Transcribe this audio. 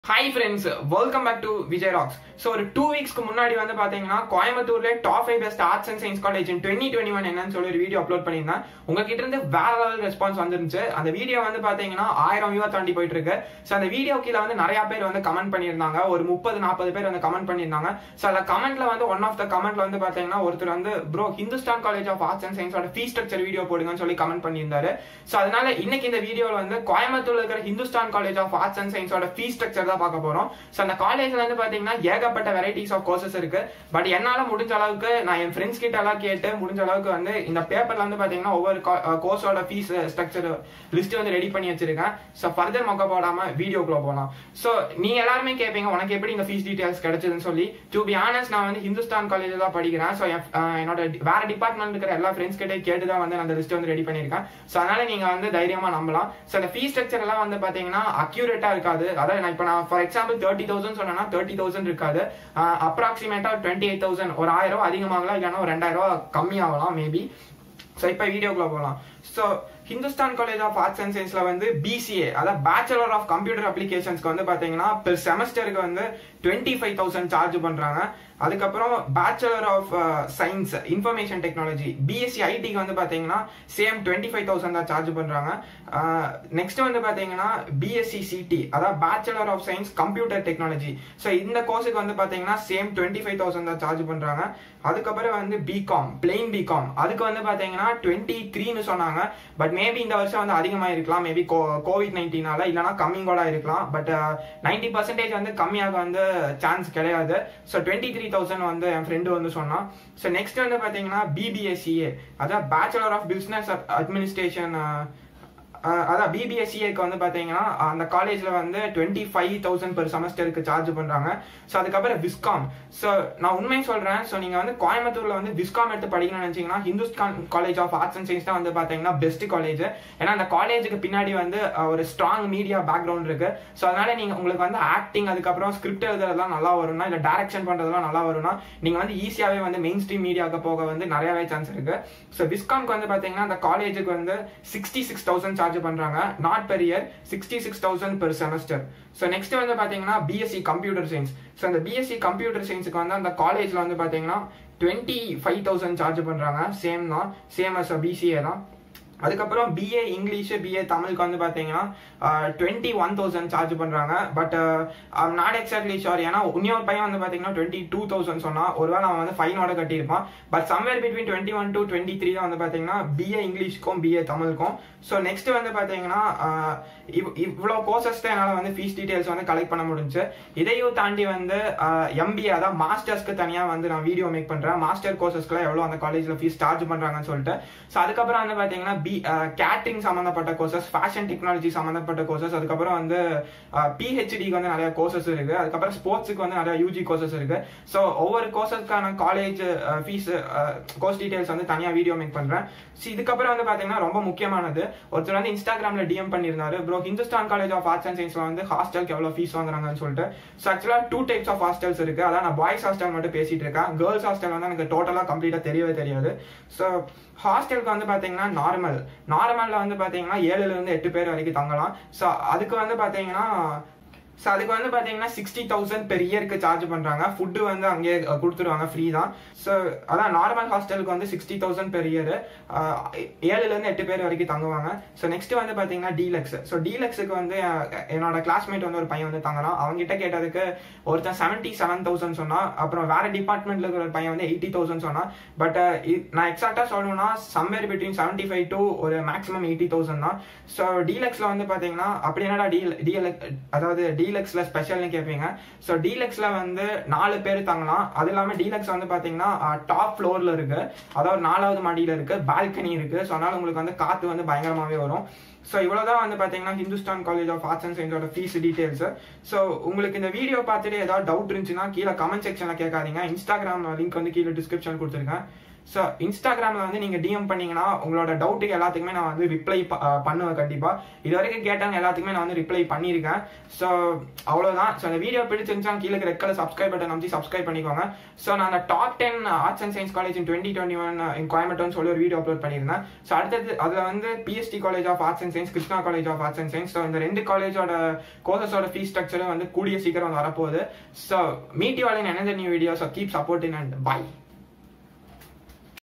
hi friends welcome back to Vijay rocks so ஒரு two வீக்ஸ்க்கு முன்னாடி வந்து பார்த்தீங்கன்னா கோயம்புத்தூர்ல top five best arts and science college in twenty twenty one என்னன்னு சொல்லி ஒரு வீடியோ அப்லோட் பண்ணியிருந்தேன் உங்ககிட்ட இருந்து வேற லெவல் ரெஸ்பான்ஸ் வந்துருந்துச்சு அந்த வீடியோ வந்து பார்த்தீங்கன்னா ஆயிரம் வியூவா தாண்டி போயிட்டு இருக்கு ஸோ அந்த வீடியோ கீழே வந்து நிறைய பேர் வந்து கமெண்ட் பண்ணியிருந்தாங்க ஒரு முப்பது நாற்பது பேர் வந்து கமெண்ட் பண்ணியிருந்தாங்க ஸோ அந்த கமெண்ட்ல வந்து ஒன் ஆஃப் த கமெண்ட்ல வந்து பார்த்தீங்கன்னா ஒருத்தர் வந்து bro Hindustan college of arts and சயின்ஸோட ஃபீ ஸ்ட்ரக்சர் வீடியோ போடுங்கன்னு சொல்லி கமெண்ட் பண்ணியிருந்தாரு ஸோ அதனால இன்னைக்கு இந்த வீடியோவில் வந்து கோயம்புத்தூர்ல இருக்கிற Hindustan college of arts and சயின்ஸோட ஃபீ ஸ்ட்ரக்சர் தான் பார்க்க போறோம் ஸோ அந்த காலேஜ்ல வந்து பாத்தீங்கன்னா ஏகப்பட்ட வெரைட்டிஸ் ஆஃப் கோர்சஸ் இருக்கு பட் என்னால முடிஞ்ச அளவுக்கு நான் என் ஃப்ரெண்ட்ஸ் கிட்ட எல்லாம் கேட்டு முடிஞ்ச அளவுக்கு வந்து இந்த பேப்பர்ல வந்து பாத்தீங்கன்னா ஒவ்வொரு கோர்ஸோட ஃபீஸ் ஸ்ட்ரக்சர் லிஸ்ட் வந்து ரெடி பண்ணி வச்சிருக்கேன் ஸோ ஃபர்தர் மொக்க போடாம வீடியோக்குள்ள போகலாம் ஸோ நீங்க எல்லாருமே கேட்பீங்க உனக்கு எப்படி இந்த ஃபீஸ் டீடைல்ஸ் கிடைச்சதுன்னு சொல்லி டு பி ஆனஸ்ட் நான் வந்து ஹிந்துஸ்தான் காலேஜ் தான் படிக்கிறேன் ஸோ என்னோட வேற டிபார்ட்மெண்ட் இருக்கிற எல்லா ஃப்ரெண்ட்ஸ் கிட்டே கேட்டு தான் வந்து நான் அந்த லிஸ்ட் வந்து ரெடி பண்ணியிருக்கேன் ஸோ அதனால நீங்க வந்து தைரியமா நம்பலாம் ஸோ அந்த ஃபீஸ் ஸ்ட்ரக்சர் எல்லாம் வந்து பாத்தீங்கன்னா அக்யூரேட்டா இருக்காது அதாவது நான் இப்போ நான் ஃபார் எக்ஸாம்பிள் தேர்ட்டி தௌசண்ட் சொன்னா தேர்ட்டி தௌசண்ட் இருக்காது அப்ராக்சிமேட்டா டுவெண்ட்டி எயிட் தௌசண்ட் ஒரு ஆயிரம் ரூபாய் அதிகமாகலாம் இல்லைன்னா ஒரு ரெண்டாயிரம் ரூபாய் கம்மியாகலாம் மேபி ஸோ இப்போ வீடியோக்குள்ள போகலாம் so Hindustan college of arts and சயின்ஸ்ல வந்து பிசிஏ அதாவது பேச்சுலர் ஆஃப் கம்ப்யூட்டர் அப்ளிகேஷன்ஸ்க்கு வந்து பாத்தீங்கன்னா பெர் செமஸ்டருக்கு வந்து டுவெண்ட்டி ஃபைவ் தௌசண்ட் சார்ஜ் பண்றாங்க அதுக்கப்புறம் bachelor of science information technology BSc ஐடிக்கு வந்து பாத்தீங்கன்னா சேம் டுவெண்ட்டி ஃபைவ் தௌசண்ட் தான் சார்ஜ் பண்றாங்க நெக்ஸ்ட் வந்து பாத்தீங்கன்னா பிஎஸ்சி சிடி அதாவது bachelor of science computer technology so இந்த கோர்ஸுக்கு வந்து பாத்தீங்கன்னா சேம் டுவெண்ட்டி ஃபைவ் தௌசண்ட் தான் சார்ஜ் பண்றாங்க அதுக்கப்புறம் வந்து பிகாம் பிளெயின் பிகாம் அதுக்கு வந்து பாத்தீங்கன்னா டுவெண்ட்டி த்ரீன்னு சொன்னாங்க பட் மேபி இந்த வருஷம் வந்து அதிகமாக இருக்கலாம் மேபி கோவிட் நைன்டீனால இல்லைனா கம்மிங்கோட இருக்கலாம் பட் நைன்டி பர்சன்டேஜ் வந்து கம்மியாக வந்து சான்ஸ் கிடையாது ஸோ டுவெண்ட்டி த்ரீ தௌசண்ட் வந்து என் ஃப்ரெண்டு வந்து சொன்னான் ஸோ நெக்ஸ்ட் வந்து பார்த்தீங்கன்னா பிபிஎஸ்சிஏ அதாவது பேச்சுலர் ஆஃப் பிஸ்னஸ் அட்மினிஸ்ட்ரேஷன் அதான் பிபிஎஸ்சிஏக்கு வந்து பார்த்தீங்கன்னா அந்த காலேஜில் வந்து டுவெண்ட்டி ஃபைவ் தௌசண்ட் பெர் செமஸ்டருக்கு சார்ஜ் பண்ணுறாங்க ஸோ அதுக்கப்புறம் விஸ்காம் ஸோ நான் உண்மையை சொல்கிறேன் ஸோ நீங்கள் வந்து கோயம்புத்தூரில் வந்து விஸ்காம் எடுத்து படிக்கணும்னு நினச்சிங்கன்னா Hindustan college of arts and science தான் வந்து பார்த்தீங்கன்னா பெஸ்ட் காலேஜ் ஏன்னா அந்த காலேஜுக்கு பின்னாடி வந்து ஒரு ஸ்ட்ராங் மீடியா பேக்ரவுண்ட் இருக்கு ஸோ அதனால நீங்கள் உங்களுக்கு வந்து ஆக்டிங் அதுக்கப்புறம் ஸ்கிரிப்ட் எழுதுறதுலாம் நல்லா வரும்னா இல்லை டேரக்ஷன் பண்ணுறதுலாம் நல்லா வரும்னா நீங்கள் வந்து ஈஸியாகவே வந்து மெயின் ஸ்ட்ரீம் மீடியாவுக்கு போக வந்து நிறையவே சான்ஸ் இருக்கு ஸோ விஸ்காம்க்கு வந்து பார்த்தீங்கன்னா அந்த காலேஜுக்கு வந்து சிக்ஸ்டி சிக்ஸ் தௌசண்ட் சார்ஜ் பண்றாங்க not per year sixty six thousand per semester so next வந்து பாத்தீங்கன்னா பிஎஸ்சி கம்ப்யூட்டர் சயின்ஸ் ஸோ அந்த பிஎஸ்சி கம்ப்யூட்டர் சயின்ஸுக்கு வந்து அந்த காலேஜ்ல வந்து பாத்தீங்கன்னா டுவெண்ட்டி ஃபைவ் தௌசண்ட் சார்ஜ் பண்றாங்க சேம் தான் சேம் அஸ் பிசிஏ தான் அதுக்கப்புறம் பிஏ இங்கிலீஷ் பிஏ தமிழுக்கு வந்து பார்த்தீங்கன்னா டுவெண்ட்டி ஒன் தௌசண்ட் சார்ஜ் பண்ணுறாங்க பட் நாட் எக்ஸாக்ட்லி ஷோர் ஏன்னா இன்னொரு பையன் வந்து பார்த்தீங்கன்னா டுவெண்ட்டி டூ தௌசண்ட் சொன்னால் ஒருவேளை அவன் வந்து ஃபைனோட கட்டியிருப்பான் but somewhere between twenty one to twenty three தான் வந்து பார்த்தீங்கன்னா பிஏ இங்கிலீஷ்க்கும் பிஏ தமிழுக்கும் ஸோ நெக்ஸ்ட் வந்து பார்த்தீங்கன்னா இவ்வளோ கோர்சஸ் தான் என்னால் வந்து ஃபீஸ் டீடைல்ஸ் வந்து கலெக்ட் பண்ண முடிஞ்சு இதையும் தாண்டி வந்து எம்பிஏ அதான் மாஸ்டர்ஸ்க்கு தனியாக வந்து நான் வீடியோ மேக் பண்ணுறேன் மாஸ்டர் கோர்சஸ்க்குலாம் எவ்வளோ அந்த காலேஜில் ஃபீஸ் சார்ஜ் பண்ணுறாங்கன்னு சொல்லிட்டு ஸோ அதுக்கப்புறம் வந்து பார்த்தீங்கன்னா பி கேட்டரிங் சம்மந்தப்பட்ட கோர்சஸ் ஃபேஷன் டெக்னாலஜி சம்மந்தப்பட்ட கோர்சஸ் அதுக்கப்புறம் வந்து பிஹெச்டிக்கு வந்து நிறைய கோர்சஸ் இருக்கு அதுக்கப்புறம் ஸ்போர்ட்ஸுக்கு வந்து நிறைய யூஜி கோர்சஸ் இருக்கு ஸோ ஒவ்வொரு கோர்சஸ்க்கான காலேஜ் ஃபீஸ் கோர்ஸ் டீடைல்ஸ் வந்து தனியாக வீடியோ மேக் பண்ணுறேன் ஸோ இதுக்கப்புறம் வந்து பார்த்தீங்கன்னா ரொம்ப முக்கியமானது ஒருத்தர் வந்து இன்ஸ்டாகிராமில் டிஎம் பண்ணியிருந்தாரு bro Hindustan college of arts and சயின்ஸ்ல வந்து ஹாஸ்டலுக்கு எவ்வளோ ஃபீஸ் வாங்குறாங்கன்னு சொல்லிட்டு ஸோ ஆக்சுவலாக டூ டைப்ஸ் ஆஃப் ஹாஸ்டல்ஸ் இருக்கு அதான் நான் பாய்ஸ் ஹாஸ்டல் மட்டும் பேசிட்டு இருக்கேன் கேர்ள்ஸ் ஹாஸ்டல் வந்து எனக்கு டோட்டலாக கம்ப்ளீட்டாக தெரியவே தெரியாது ஸோ ஹாஸ்டலுக்கு வந்து பாத்தீங்கன்னா நார்மல் நார்மல்ல வந்து பாத்தீங்கன்னா ஏழுல இருந்து எட்டு பேர் வரைக்கும் தங்கலாம் ஸோ அதுக்கு வந்து பாத்தீங்கன்னா ஸோ அதுக்கு வந்து பார்த்தீங்கன்னா சிக்ஸ்டி தௌசண்ட் பெர் இயருக்கு சார்ஜ் பண்ணுறாங்க ஃபுட்டு வந்து அங்கேயே கொடுத்துருவாங்க ஃப்ரீ தான் ஸோ அதான் நார்மல் ஹாஸ்டலுக்கு வந்து சிக்ஸ்டி தௌசண்ட் பெர் இயர் ஏழுலேருந்து எட்டு பேர் வரைக்கும் தங்குவாங்க ஸோ நெக்ஸ்ட் வந்து பார்த்தீங்கன்னா டீலக்ஸ் ஸோ டீலக்ஸுக்கு வந்து என்னோட கிளாஸ்மேட் வந்து ஒரு பையன் வந்து தங்குறான் அவங்ககிட்ட கேட்டதுக்கு ஒருத்தன் செவன்ட்டி செவன் தௌசண்ட் சொன்னான் அப்புறம் வேற டிபார்ட்மெண்ட்ல இருக்கிற ஒரு பையன் வந்து எயிட்டி தௌசண்ட் சொன்னான் பட் நான் எக்ஸாக்டாக சொல்லணும்னா somewhere between seventy five to ஒரு மேக்ஸிமம் எயிட்டி தௌசண்ட் தான் ஸோ டீலக்ஸில் வந்து பார்த்தீங்கன்னா அப்படி என்னடா டீல் டீலக் அதாவது டி டீலக்ஸ்ல ஸ்பெஷல்னு கேட்பீங்க ஸோ டீலக்ஸ்ல வந்து நாலு பேர் தங்கலாம் அது இல்லாமல் டீலக்ஸ் வந்து பார்த்தீங்கன்னா டாப் ஃப்ளோர்ல இருக்கு அதாவது நாலாவது மாடியில இருக்கு பால்கனி இருக்கு ஸோ அதனால உங்களுக்கு வந்து காத்து வந்து பயங்கரமாவே வரும் ஸோ இவ்வளோதான் வந்து பார்த்தீங்கன்னா Hindustan college of arts and சயின்ஸோட ஃபீஸ் டீடைல்ஸ் ஸோ உங்களுக்கு இந்த வீடியோ பார்த்துட்டு ஏதாவது டவுட் இருந்துச்சுன்னா கீழே கமெண்ட் செக்ஷனில் கேட்காதீங்க இன்ஸ்டாகிராம் லிங்க் வந்து கீழே டிஸ்கிரிப்ஷன் கொடுத்துருக்கேன் ஸோ இன்ஸ்டாகிராமில் வந்து நீங்கள் டிஎம் பண்ணீங்கன்னா உங்களோட டவுட்டுக்கு எல்லாத்துக்குமே நான் வந்து ரிப்ளை பண்ணுவேன் கண்டிப்பாக இது வரைக்கும் கேட்டாங்க எல்லாத்துக்குமே நான் வந்து ரிப்ளை பண்ணியிருக்கேன் ஸோ அவ்வளோதான் ஸோ அந்த வீடியோ பிடிச்சிருந்துச்சா கீழே ரெட் கலர் சப்ஸ்கிரைப் பட்டன் அமைச்சு சப்ஸ்கிரைப் பண்ணிக்கோங்க ஸோ நான் அந்த top ten arts and science college in twenty twenty one in கோயம்புத்தூர்னு சொல்லி ஒரு வீடியோ அப்லோட் பண்ணியிருந்தேன் ஸோ அடுத்தது அதில் வந்து PSG college of arts and science Krishna college of arts and science so இந்த ரெண்டு காலேஜோட கோர்சஸோட ஃபீஸ் ஸ்ட்ரக்சரும் வந்து கூடிய சீக்கிரம் வரப்போகுது so meet you all in another new video so keep supporting and by